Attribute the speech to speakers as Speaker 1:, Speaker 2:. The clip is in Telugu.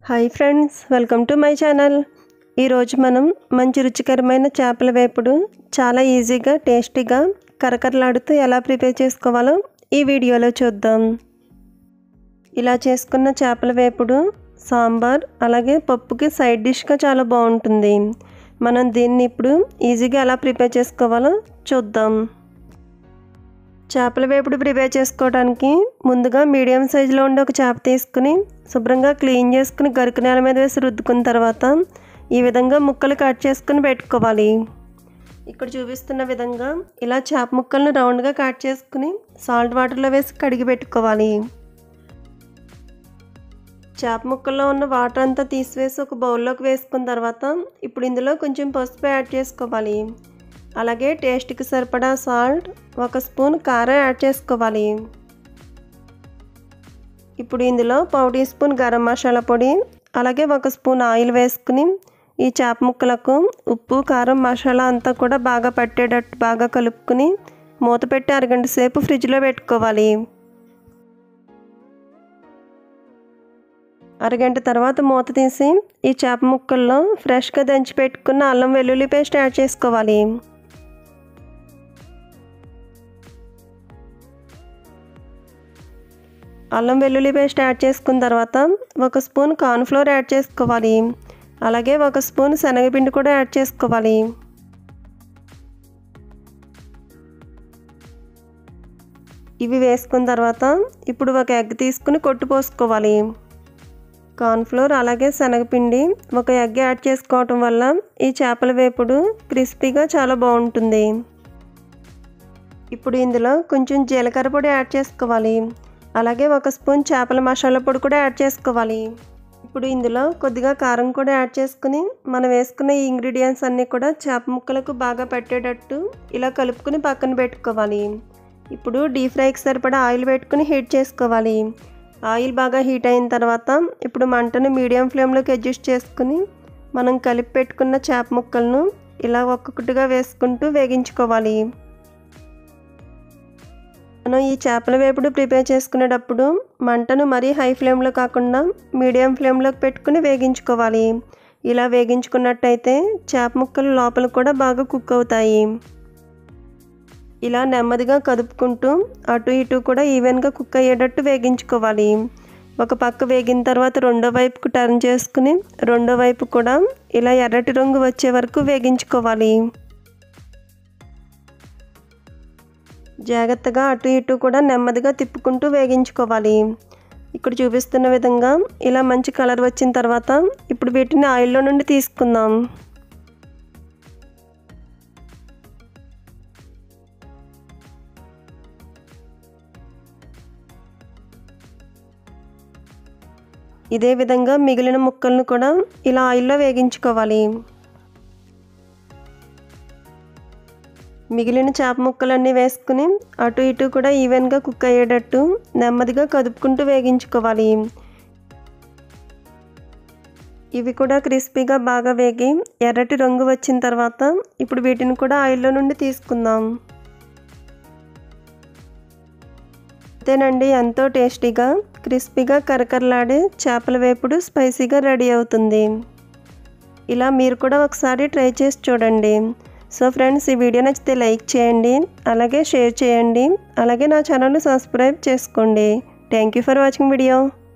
Speaker 1: hi friends welcome to my channel ఈరోజు మనం మంచి రుచికరమైన చేపల వేపుడు చాలా ఈజీగా టేస్టీగా కరకరలాడుతూ ఎలా ప్రిపేర్ చేసుకోవాలో ఈ వీడియోలో చూద్దాం ఇలా చేసుకున్న చేపల వేపుడు సాంబార్ అలాగే పప్పుకి సైడ్ డిష్గా చాలా బాగుంటుంది మనం దీన్ని ఇప్పుడు ఈజీగా ఎలా ప్రిపేర్ చేసుకోవాలో చూద్దాం చేపల వేపుడు ప్రిపేర్ చేసుకోవడానికి ముందుగా మీడియం సైజులో ఉండే ఒక చేప తీసుకుని శుభ్రంగా క్లీన్ చేసుకుని గరుకు నేల మీద వేసి రుద్దుకున్న తర్వాత ఈ విధంగా ముక్కలు కట్ చేసుకుని పెట్టుకోవాలి ఇక్కడ చూపిస్తున్న విధంగా ఇలా చేప ముక్కలను రౌండ్గా కట్ చేసుకుని సాల్ట్ వాటర్లో వేసి కడిగి పెట్టుకోవాలి చేప ముక్కల్లో ఉన్న వాటర్ అంతా తీసివేసి ఒక బౌల్లోకి వేసుకున్న తర్వాత ఇప్పుడు ఇందులో కొంచెం పసుపు యాడ్ చేసుకోవాలి అలాగే టేస్ట్కి సరిపడా సాల్ట్ ఒక స్పూన్ కారం యాడ్ చేసుకోవాలి ఇప్పుడు ఇందులో పావు టీ స్పూన్ గరం మసాలా పొడి అలాగే ఒక స్పూన్ ఆయిల్ వేసుకుని ఈ చేప ముక్కలకు ఉప్పు కారం మసాలా అంతా కూడా బాగా పట్టేటట్టు బాగా కలుపుకుని మూత పెట్టి అరగంట సేపు ఫ్రిడ్జ్లో పెట్టుకోవాలి అరగంట తర్వాత మూత తీసి ఈ చేప ముక్కల్లో ఫ్రెష్గా దంచి పెట్టుకున్న అల్లం వెల్లుల్లి పేస్ట్ యాడ్ చేసుకోవాలి అల్లం వెల్లుల్లి పేస్ట్ యాడ్ చేసుకున్న తర్వాత ఒక స్పూన్ కార్న్ఫ్లోర్ యాడ్ చేసుకోవాలి అలాగే ఒక స్పూన్ శనగపిండి కూడా యాడ్ చేసుకోవాలి ఇవి వేసుకున్న తర్వాత ఇప్పుడు ఒక ఎగ్ తీసుకుని కొట్టు పోసుకోవాలి కార్న్ఫ్లోర్ అలాగే శనగపిండి ఒక ఎగ్ యాడ్ చేసుకోవటం వల్ల ఈ చేపల వేపుడు క్రిస్పీగా చాలా బాగుంటుంది ఇప్పుడు ఇందులో కొంచెం జీలకర్ర పొడి యాడ్ చేసుకోవాలి అలాగే ఒక స్పూన్ చేపల మసాలా పొడి కూడా యాడ్ చేసుకోవాలి ఇప్పుడు ఇందులో కొద్దిగా కారం కూడా యాడ్ చేసుకుని మనం వేసుకున్న ఈ ఇంగ్రీడియంట్స్ అన్నీ కూడా చేప ముక్కలకు బాగా పెట్టేటట్టు ఇలా కలుపుకుని పక్కన పెట్టుకోవాలి ఇప్పుడు డీప్ ఫ్రైకి సరిపడా ఆయిల్ పెట్టుకుని హీట్ చేసుకోవాలి ఆయిల్ బాగా హీట్ అయిన తర్వాత ఇప్పుడు మంటను మీడియం ఫ్లేమ్లోకి అడ్జస్ట్ చేసుకుని మనం కలిపి పెట్టుకున్న చేప ముక్కలను ఇలా ఒక్కొక్కటిగా వేసుకుంటూ వేగించుకోవాలి మనం ఈ చేపల వేపుడు ప్రిపేర్ చేసుకునేటప్పుడు మంటను మరీ హై ఫ్లేమ్లో కాకుండా మీడియం ఫ్లేమ్లోకి పెట్టుకుని వేగించుకోవాలి ఇలా వేగించుకున్నట్టయితే చేప ముక్కలు లోపల కూడా బాగా కుక్ అవుతాయి ఇలా నెమ్మదిగా కదుపుకుంటూ అటు ఇటు కూడా ఈవెన్గా కుక్ అయ్యేటట్టు వేగించుకోవాలి ఒక పక్క వేగిన తర్వాత రెండో వైపుకు టర్న్ చేసుకుని రెండో వైపు కూడా ఇలా ఎర్రటి రంగు వచ్చే వరకు వేగించుకోవాలి జాగ్రత్తగా అటు ఇటు కూడా నెమ్మదిగా తిప్పుకుంటూ వేగించుకోవాలి ఇక్కడ చూపిస్తున్న విధంగా ఇలా మంచి కలర్ వచ్చిన తర్వాత ఇప్పుడు వీటిని ఆయిల్లో నుండి తీసుకుందాం ఇదే విధంగా మిగిలిన ముక్కలను కూడా ఇలా ఆయిల్లో వేగించుకోవాలి మిగిలిన చేప ముక్కలన్నీ వేసుకుని అటు ఇటు కూడా ఈవెన్గా కుక్ అయ్యేటట్టు నెమ్మదిగా కదుపుకుంటూ వేగించుకోవాలి ఇవి కూడా క్రిస్పీగా బాగా వేగి ఎర్రటి రంగు వచ్చిన తర్వాత ఇప్పుడు వీటిని కూడా ఆయిల్లో నుండి తీసుకుందాం అంతేనండి ఎంతో టేస్టీగా క్రిస్పీగా కరకరలాడే చేపల వేపుడు స్పైసీగా రెడీ అవుతుంది ఇలా మీరు కూడా ఒకసారి ట్రై చేసి చూడండి సో ఫ్రెండ్స్ ఈ వీడియో నచ్చితే లైక్ చేయండి అలాగే షేర్ చేయండి అలాగే నా ఛానల్ని సబ్స్క్రైబ్ చేసుకోండి thank you for watching video